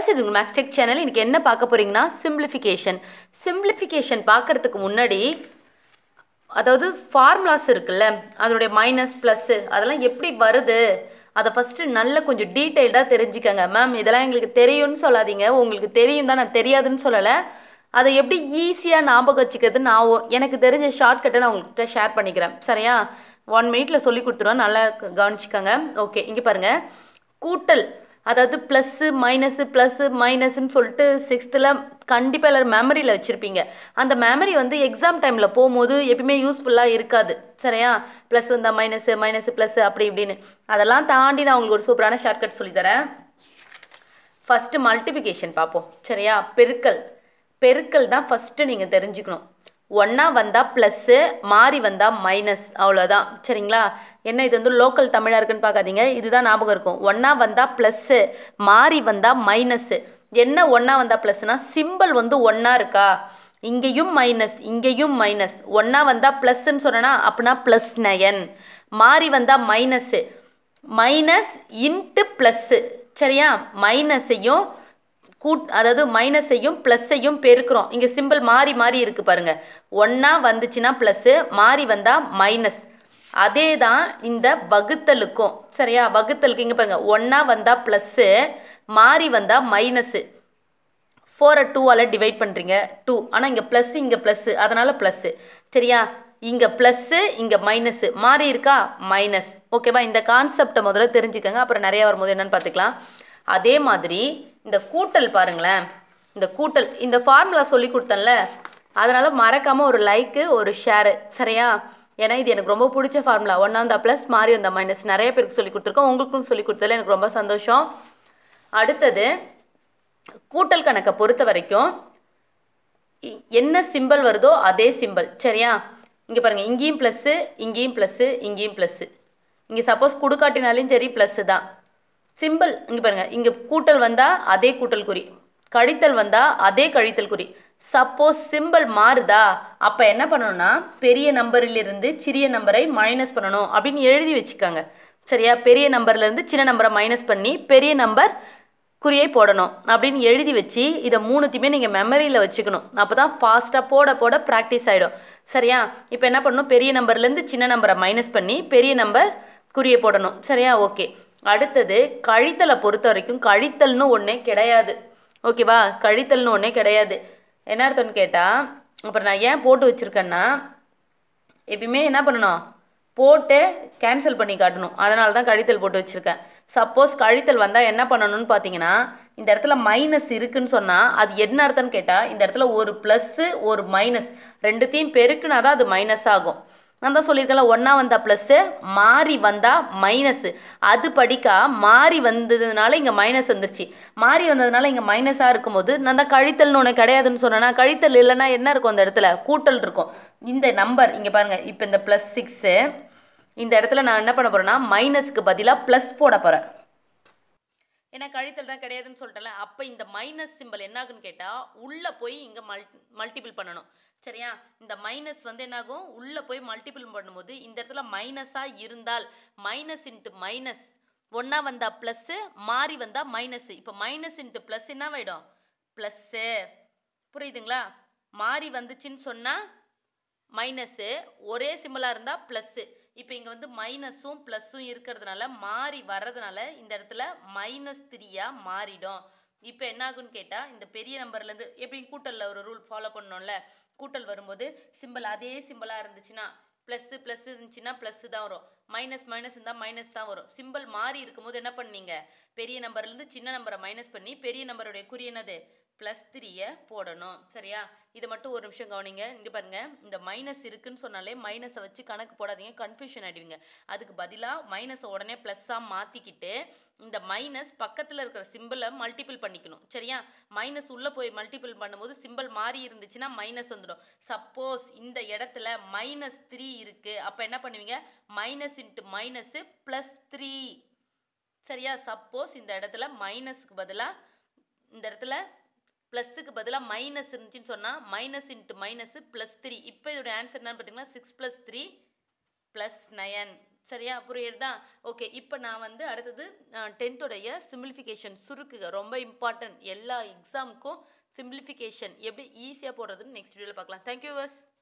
viewers இது உங்கள் Maxtech channel இன்றைக்கி என்ன பார்க்க போகிறீங்கன்னா சிம்பிளிஃபிகேஷன் சிம்பிளிஃபிகேஷன் பார்க்குறதுக்கு முன்னாடி அதாவது ஃபார்முலாஸ் இருக்குல்ல அதனுடைய மைனஸ் ப்ளஸ்ஸு அதெல்லாம் எப்படி வருது அதை ஃபஸ்ட்டு நல்ல கொஞ்சம் டீட்டெயில்டாக தெரிஞ்சுக்கங்க மேம் இதெல்லாம் எங்களுக்கு தெரியும்னு சொல்லாதீங்க உங்களுக்கு தெரியும் தான் நான் தெரியாதுன்னு சொல்லலை அதை எப்படி ஈஸியாக ஞாபகம் வச்சுக்கிறது நான் ஒ- எனக்கு தெரிஞ்ச ஷார்ட்கட்டை நான் உங்கள்கிட்ட ஷேர் பண்ணிக்கிறேன் சரியா ஒன் மினிட்ல சொல்லி கொடுத்துருவோம் நல்லா க- கவனிச்சுக்கோங்க ஓகே இங்கே பாருங்கள் கூட்டல் அதாவது ப்ளஸ்ஸு மைனஸு ப்ளஸ்ஸு மைனஸ்ன்னு சொல்லிட்டு சிக்ஸ்த்தில் கண்டிப்பாக எல்லாரும் மெமரியில் வச்சுருப்பீங்க அந்த மெமரி வந்து எக்ஸாம் டைமில் போகும்போது எப்பயுமே யூஸ்ஃபுல்லாக இருக்காது சரியா ப்ளஸ் வந்தால் மைனஸு மைனஸு ப்ளஸ்ஸு அப்படி இப்படின்னு அதெல்லாம் தாண்டி நான் உங்களுக்கு ஒரு சூப்பரான ஷார்ட்கட் சொல்லித்தரேன் ஃபஸ்ட்டு மல்டிபிகேஷன் பார்ப்போம் சரியா பெருக்கல் பெருக்கல் தான் ஃபஸ்ட்டு நீங்கள் தெரிஞ்சுக்கணும் ஒன்றா வந்தால் ப்ளஸ்ஸு மாறி வந்தால் மைனஸ் அவ்வளோதான் சரிங்களா என்ன இது வந்து லோக்கல் தமிழாக இருக்குன்னு பார்க்காதீங்க இதுதான் ஞாபகம் இருக்கும் ஒன்றா வந்தால் ப்ளஸ்ஸு மாறி வந்தால் மைனஸ்ஸு என்ன ஒன்றா வந்தால் ப்ளஸ்னா சிம்பிள் வந்து ஒன்றா இருக்கா இங்கேயும் மைனஸ் இங்கேயும் மைனஸ் ஒன்றா வந்தால் ப்ளஸ்ன்னு சொன்னேன்னா அப்படின்னா ப்ளஸ் நயன் மாறி வந்தால் மைனஸ்ஸு மைனஸ் இன்ட்டு ப்ளஸ்ஸு சரியா மைனஸையும் கூட் அதாவது மைனஸையும் ப்ளஸ்ஸையும் பெருக்கிறோம் இங்கே சிம்பிள் மாறி மாறி இருக்குது பாருங்க ஒன்றா வந்துச்சுன்னா ப்ளஸ்ஸு மாறி வந்தால் மைனஸ் அதே தான் இந்த வகுத்தலுக்கும் சரியா வகுத்தலுக்கு இங்கே பாருங்க ஒன்றா வந்தால் ப்ளஸ்ஸு மாறி வந்தால் மைனஸு ஃபோரை டூவால் டிவைட் பண்ணுறீங்க டூ ஆனால் இங்கே ப்ளஸ் இங்கே ப்ளஸ்ஸு அதனால் ப்ளஸ்ஸு சரியா இங்கே ப்ளஸ்ஸு இங்கே மைனஸு மாறி இருக்கா மைனஸ் ஓகேவா இந்த கான்செப்டை முதல்ல தெரிஞ்சுக்கோங்க அப்புறம் நிறைய வரும்போது என்னன்னு பார்த்துக்கலாம் அதே மாதிரி இந்த கூட்டல் பாருங்களேன் இந்த கூட்டல் இந்த ஃபார்முலா சொல்லி கொடுத்தேன்ல அதனால் மறக்காமல் ஒரு லைக்கு ஒரு ஷேரு சரியா ஏன்னா இது எனக்கு ரொம்ப பிடிச்ச ஃபார்முலா ஒன்றா வந்தா ப்ளஸ் மாறி வந்தா மைனஸ் நிறைய பேருக்கு சொல்லி கொடுத்துருக்கோம் உங்களுக்கும் சொல்லி கொடுத்ததுல எனக்கு ரொம்ப சந்தோஷம் அடுத்தது கூட்டல் கணக்கை பொறுத்த வரைக்கும் இ- என்ன சிம்பல் வருதோ அதே சிம்பல் சரியா இங்கே பாருங்கள் இங்கேயும் ப்ளஸ்ஸு இங்கேயும் ப்ளஸ்ஸு இங்கேயும் ப்ளஸ்ஸு இங்கே சப்போஸ் கொடுக்காட்டினாலும் சரி ப்ளஸ்ஸு தான் சிம்பிள் இங்கே பாருங்கள் இங்கே கூட்டல் வந்தால் அதே கூட்டல் குறி கழித்தல் வந்தால் அதே கழித்தல் குறி சப்போஸ் சிம்பிள் மாறுதா அப்போ என்ன பண்ணணும்னா பெரிய நம்பரிலிருந்து சிறிய நம்பரை மைனஸ் பண்ணணும் அப்படின்னு எழுதி வச்சுக்கோங்க சரியா பெரிய நம்பர்லேருந்து சின்ன நம்பரை மைனஸ் பண்ணி பெரிய நம்பர் குறியை போடணும் அப்படின்னு எழுதி வச்சு இதை மூணுத்தையுமே நீங்கள் மெமரியில் வச்சுக்கணும் அப்போ தான் ஃபாஸ்ட்டாக போட போட ப்ராக்டிஸ் ஆகிடும் சரியா இப்போ என்ன பண்ணணும் பெரிய நம்பர்லேருந்து சின்ன நம்பரை மைனஸ் பண்ணி பெரிய நம்பர் குறியை போடணும் சரியா ஓகே அடுத்தது கழித்தலை பொறுத்த வரைக்கும் கழித்தல்னு ஒன்றே கிடையாது ஓகேவா கழித்தல்னு ஒன்றே கிடையாது என்ன அர்த்தம்னு கேட்டால் அப்புறம் நான் ஏன் போட்டு வச்சுருக்கேன்னா எப்பயுமே என்ன பண்ணணும் போட்டு கேன்சல் பண்ணி காட்டணும் அதனால தான் கழித்தல் போட்டு வச்சுருக்கேன் சப்போஸ் கழித்தல் வந்தால் என்ன பண்ணணும்னு பார்த்தீங்கன்னா இந்த இடத்துல மைனஸ் இருக்குன்னு சொன்னால் அது என்ன அர்த்தம்னு கேட்டால் இந்த இடத்துல ஒரு ப்ளஸ்ஸு ஒரு மைனஸ் ரெண்டுத்தையும் பெருக்குனா தான் அது மைனஸ் ஆகும் நான் தான் சொல்லியிருக்கேன்ல ஒன்றா வந்தால் ப்ளஸ்ஸு மாறி வந்தால் மைனஸு அது படிக்கா மாறி வந்ததுனால இங்கே மைனஸ் வந்துருச்சு மாறி வந்ததுனால இங்கே மைனஸாக இருக்கும்போது நான் தான் கழித்தல்னு ஒன்று கிடையாதுன்னு சொன்னேன்னா கழித்தல் இல்லைன்னா என்ன இருக்கும் அந்த இடத்துல கூட்டல் இருக்கும் இந்த நம்பர் இங்கே பாருங்கள் இப்போ இந்த ப்ளஸ் சிக்ஸு இந்த இடத்துல நான் என்ன பண்ண போகிறேன்னா மைனஸ்க்கு பதிலாக ப்ளஸ் போட போகிறேன் ஏன்னா கழித்தல் தான் கிடையாதுன்னு சொல்லிட்டேன்ல அப்போ இந்த மைனஸ் சிம்பல் என்ன ஆகுன்னு கேட்டால் உள்ளே போய் இங்கே மல் மல்டிபிள் பண்ணணும் சரியா இந்த மைனஸ் வந்து என்னாகும் உள்ளே போய் மல்டிபிள் பண்ணும்போது இந்த இடத்துல மைனஸாக இருந்தால் மைனஸ் இன்ட்டு மைனஸ் ஒன்றா வந்தால் ப்ளஸ்ஸு மாறி வந்தால் மைனஸு இப்போ மைனஸ் இன்ட்டு ப்ளஸ் என்ன ஆகிடும் ப்ளஸ்ஸு புரியுதுங்களா மாறி வந்துச்சுன்னு சொன்னால் மைனஸு ஒரே சிம்பிளாக இருந்தால் ப்ளஸ்ஸு இப்போ இங்கே வந்து மைனஸும் ப்ளஸ்ஸும் இருக்கிறதுனால மாறி வர்றதுனால இந்த இடத்துல மைனஸ் த்ரீயாக மாறிடும் இப்போ என்ன ஆகும்னு கேட்டால் இந்த பெரிய நம்பர்லேருந்து எப்படி கூட்டலில் ஒரு ரூல் ஃபாலோ பண்ணோம்ல கூட்டல் வரும்போது சிம்பிள் அதே சிம்பிளாக இருந்துச்சுன்னா ப்ளஸ்ஸு ப்ளஸ் இருந்துச்சுன்னா ப்ளஸ்ஸு தான் வரும் மைனஸ் மைனஸ் இருந்தால் மைனஸ் தான் வரும் சிம்பிள் மாறி இருக்கும்போது என்ன பண்ணீங்க பெரிய நம்பர்லேருந்து சின்ன நம்பரை மைனஸ் பண்ணி பெரிய நம்பருடைய குறி என்னது ப்ளஸ் த்ரீயை போடணும் சரியா இதை மட்டும் ஒரு நிமிஷம் கவனிங்க இங்கே பாருங்க இந்த மைனஸ் இருக்குன்னு சொன்னாலே மைனஸை வச்சு கணக்கு போடாதீங்க கன்ஃபியூஷன் ஆயிடுவீங்க அதுக்கு பதிலாக மைனஸை உடனே ப்ளஸ்ஸாக மாற்றிக்கிட்டு இந்த மைனஸ் பக்கத்தில் இருக்கிற சிம்பிளை மல்டிபிள் பண்ணிக்கணும் சரியா மைனஸ் உள்ளே போய் மல்டிபிள் பண்ணும்போது சிம்பிள் மாறி இருந்துச்சுன்னா மைனஸ் வந்துடும் சப்போஸ் இந்த இடத்துல மைனஸ் த்ரீ இருக்குது அப்போ என்ன பண்ணுவீங்க minus into minus plus three சரியா சப்போஸ் இந்த இடத்துல மைனஸ்க்கு பதிலாக இந்த இடத்துல ப்ளஸ்ஸுக்கு பதிலாக மைனஸ் இருந்துச்சுன்னு சொன்னால் minus into minus plus three இப்போ இதோட ஆன்சர் என்னன்னு பார்த்தீங்கன்னா six plus three plus nine சரியா புரியுறதா ஓகே இப்போ நான் வந்து அடுத்தது டென்த்தோடைய சிம்பிளிஃபிகேஷன் சுருக்குக ரொம்ப இம்பார்ட்டன்ட் எல்லா எக்ஸாமுக்கும் சிம்பிளிஃபிகேஷன் எப்படி ஈஸியாக போடுறதுன்னு நெக்ஸ்ட் வீடியோவில் பார்க்கலாம் தேங்க்யூ வர்ஸ்